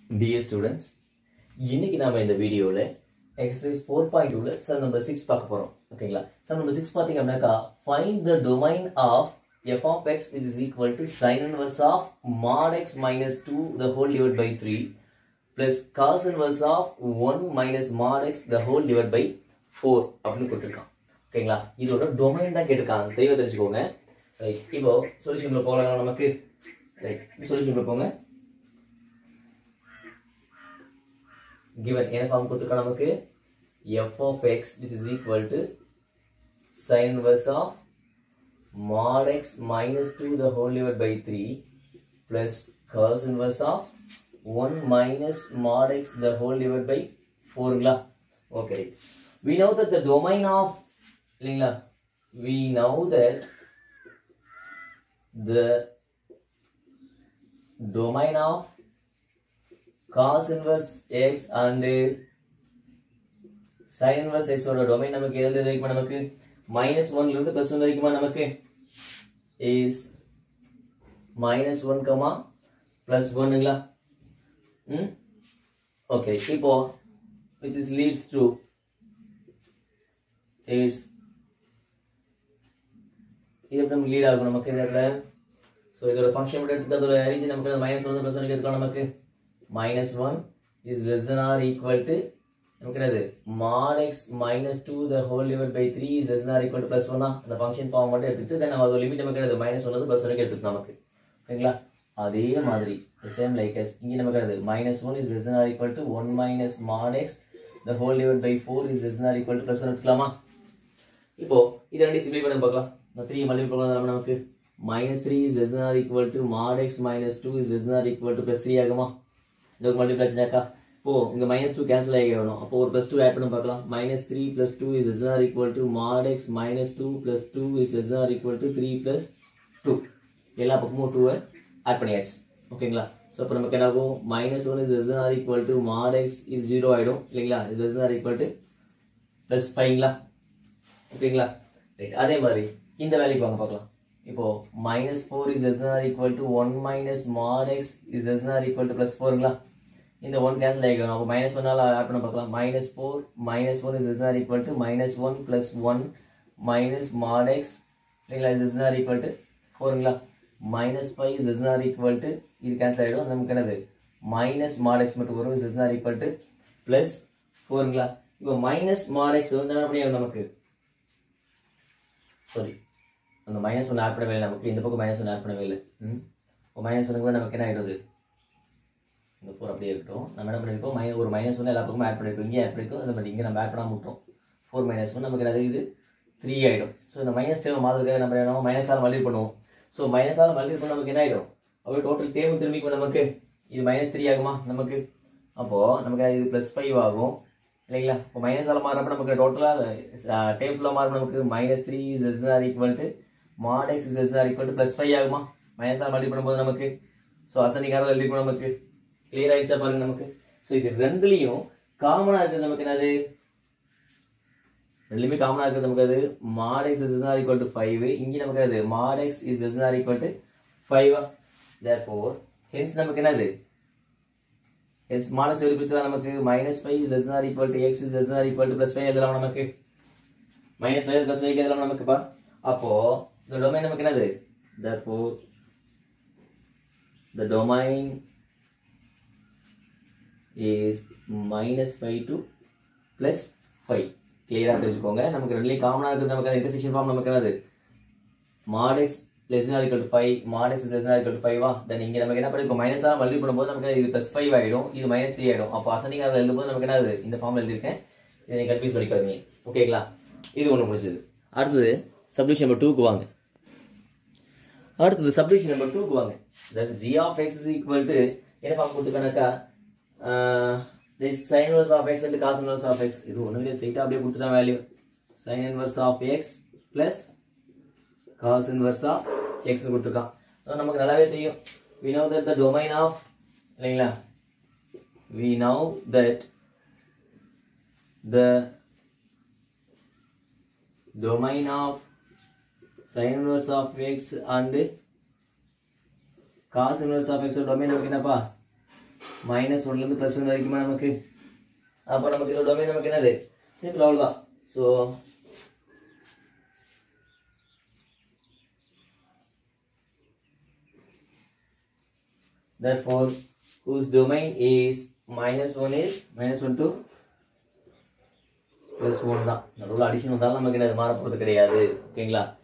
dear students இன்னைக்கு நாம இந்த வீடியோவில் எக்ஸசைஸ் ஃபோர் பாயிண்ட் டூல சம் நம்பர் சிக்ஸ் பார்க்க போறோம் ஓகேங்களா சம் நம்பர் சிக்ஸ் பார்த்தீங்க அப்படின்னாக்கா find the domain of f of x is is equal to sin inverse of mod x minus two the whole divide by three plus cos inverse of one minus mod x the whole divide by four அப்படின்னு கொடுத்துருக்கான் ஓகேங்களா இதோட domain தான் கேட்டிருக்காங்க தெளிவாக தெரிஞ்சுக்கோங்க right இப்போ சொல்யூஷன்ல போகலாம் நமக்கு ரைட் சொல்யூஷன்ல போங்க given என்ன ஃபார்ம் கொடுத்துருக்கோம் நமக்கு f of x which is equal to sin inverse of mod x minus 2 the whole divided by 3 plus cos inverse of 1 minus mod x the whole divided by 4 ங்களா okay we know that the domain of இல்லைங்களா we know that the domain of cos inverse x and sin inverse x ஓட domain நமக்கு எதுல வரைக்குமா நமக்கு minus ஒன்ல இருந்து plus one வரைக்குமா நமக்கு is minus one comma plus ஒன்னுங்களா ம் ஓகே இப்போ which is leads to it's இது எப்படி நமக்கு லீட் ஆகும் நமக்கு இந்த இடத்துல ஸோ இதோட ஃபங்க்ஷன் மட்டும் எடுத்து அதோட ரீசன் நமக்கு மைனஸ் ஒன் ப்ளஸ் ஒன் எடுத்துக்கலாம் நமக்கு minus 1 is less than or equal to நமக்கு என்னது mod x minus 2 the whole divided by 3 is less than or equal to plus 1 அந்த ஃபங்க்ஷன் ஃபார்ம் மட்டும் எடுத்துட்டு தென் நம்ம அதோட லிமிட் நமக்கு என்னது மைனஸ் ஒன் ப்ளஸ் ஒன் எடுத்துட்டு நமக்கு ஓகேங்களா அதே மாதிரி சேம் லைக் எஸ் இங்க நமக்கு என்னது minus one is less than or equal to 1 minus mod x the whole divided by 4 is less than or equal to plus 1 எடுத்துக்கலாமா இப்போ இது ரெண்டையும் சிம்பிளை பண்ணி பார்க்கலாம் இந்த 3 மல்டிபிள் பண்ணலாம் நமக்கு minus 3 is less than or equal to mod x minus 2 is less than or equal to plus 3 ஆகுமா இதுக்கு மல்டிப்ளை ஆச்சுனாக்கா இப்போ இங்க மைனஸ் டூ கேன்சல் ஆகி வரும் அப்போ ஒரு பிளஸ் டூ ஆட் பண்ணி பார்க்கலாம் minus three plus two is less or equal to mod x minus two plus two is less or equal to three plus two எல்லா பக்கமும் டூவை ஆட் பண்ணியாச்சு ஓகேங்களா ஸோ இப்போ நமக்கு என்ன ஆகும் minus one is less or equal to mod x இது ஜீரோ ஆயிடும் இல்லைங்களா is less or equal to plus ஃபைவ்ங்களா ஓகேங்களா ரைட் அதே மாதிரி இந்த வேல்யூக்கு வாங்க பார்க்கலாம் இப்போ minus four is less or equal to one minus mod x is less or equal to plus ஃபோருங்களா இந்த ஒன் கேன்சல் ஆகிக்கணும் அப்போ மைனஸ் ஒன்னால ஆட் பண்ண பார்க்கலாம் minus four minus one is is or equal to minus one plus one minus mod x இல்லைங்களா is is or equal to ஃபோருங்களா minus five is is or equal to இது cancel ஆகிடும் நமக்கு என்னது minus mod x மட்டும் வரும் is is or equal to plus ஃபோருங்களா இப்போ மைனஸ் மாட் எக்ஸ் வந்து என்ன பண்ணியாகும் நமக்கு சாரி அந்த மைனஸ் ஒன் ஆட் பண்ணவே இல்லை நமக்கு இந்த பக்கம் மைனஸ் ஒன் ஆட் பண்ணவே இல்லை ம் இப்போ மைனஸ் ஒனுக்கு நமக்கு என்ன ஆகிடுது இந்த ஃபோர் அப்படியே இருக்கட்டும் நம்ம என்ன பண்ணியிருக்கோம் மை ஒரு மைனஸ் ஒன்று எல்லா பக்கமும் ஆட் பண்ணியிருக்கோம் இங்கே ஆட் பண்ணியிருக்கோம் அதே மாதிரி இங்கே நம்ம ஆட் பண்ணாமல் விட்டோம் ஃபோர் மைனஸ் ஒன் நமக்கு அது இது த்ரீ ஆகிடும் ஸோ இந்த மைனஸ் டேம் மாதத்துக்காக நம்ம என்ன மைனஸால் மல்டி பண்ணுவோம் ஸோ மைனஸால் மல்டி பண்ண நமக்கு என்ன ஆகிடும் அப்போ டோட்டல் டேம் திரும்பிக்கும் நமக்கு இது மைனஸ் த்ரீ ஆகுமா நமக்கு அப்போது நமக்கு இது ப்ளஸ் ஃபைவ் ஆகும் இல்லைங்களா இப்போ மைனஸால் மாறப்ப நமக்கு டோட்டலாக டேம் ஃபுல்லாக மாறும் நமக்கு minus three is less or equal to mod x is less or equal to plus five ஆகுமா மைனஸால் மல்டி பண்ணும்போது நமக்கு ஸோ அசனிக்காக எழுதிருக்கும் நமக்கு கிளியர் ஆயிடுச்சா பாருங்க நமக்கு ஸோ இது ரெண்டுலையும் காமனா இருக்குது நமக்கு என்னது ரெண்டுலையுமே காமனா இருக்குது நமக்கு அது mod x is or equal to five இங்கே நமக்கு அது mod x is is or equal to five therefore hence நமக்கு என்னது ஹென்ஸ் மாட் எக்ஸ் எப்படி நமக்கு minus five is is or equal to x is is or equal to plus five எதெல்லாம் நமக்கு minus five plus five எதெல்லாம் நமக்குப்பா அப்போ இந்த domain நமக்கு என்னது therefore the domain is minus 5 to plus 5 கிளியரா தெரிஞ்சுக்கோங்க நமக்கு ரெண்டுலயும் காமனா இருக்குது நமக்கு அந்த இன்டர்செக்ஷன் ஃபார்ம் நமக்கு என்னது mod x less than or equal to 5 mod x is less than or equal to 5 வா தென் இங்க நமக்கு என்ன பண்ணிருக்கோம் மைனஸ் ஆ மல்டி பண்ணும்போது நமக்கு இது பிளஸ் 5 ஆயிடும் இது மைனஸ் 3 ஆயிடும் அப்போ அசனிங் ஆக எழுதும்போது நமக்கு என்னது இந்த ஃபார்ம்ல எழுதிருக்கேன் இதை நீங்க கன்ஃபியூஸ் பண்ணிக்காதீங்க ஓகேங்களா இது ஒண்ணு முடிஞ்சது அடுத்தது சப்டிஷன் நம்பர் 2 க்கு வாங்க அடுத்தது சப்டிஷன் நம்பர் டூக்கு வாங்க that g of x is equal to என்ன ஃபார்ம் கொடுத்துக்கனாக்கா this sin inverse of x and cos inverse of x இது ஒண்ணு இல்ல ஸ்ட்ரைட்டா அப்படியே கொடுத்துட்டா value sin inverse of x plus cos inverse of x னு கொடுத்துருக்கான் So, நமக்கு நல்லாவே தெரியும் we know that the domain of இல்லைங்களா we know that the domain of sin inverse of x and cos inverse of x domain நமக்கு என்னப்பா minus ஒன்லேருந்து plus one வரைக்குமா நமக்கு அப்போ நமக்கு இதோட டொமைன் நமக்கு என்னது சிம்பிள் அவ்வளோதான் so therefore whose domain is minus 1 is minus 1 to plus 1 தான் நடுவில் அடிஷன் வந்தாலும் நமக்கு என்னது மாற போகிறது கிடையாது ஓகேங்களா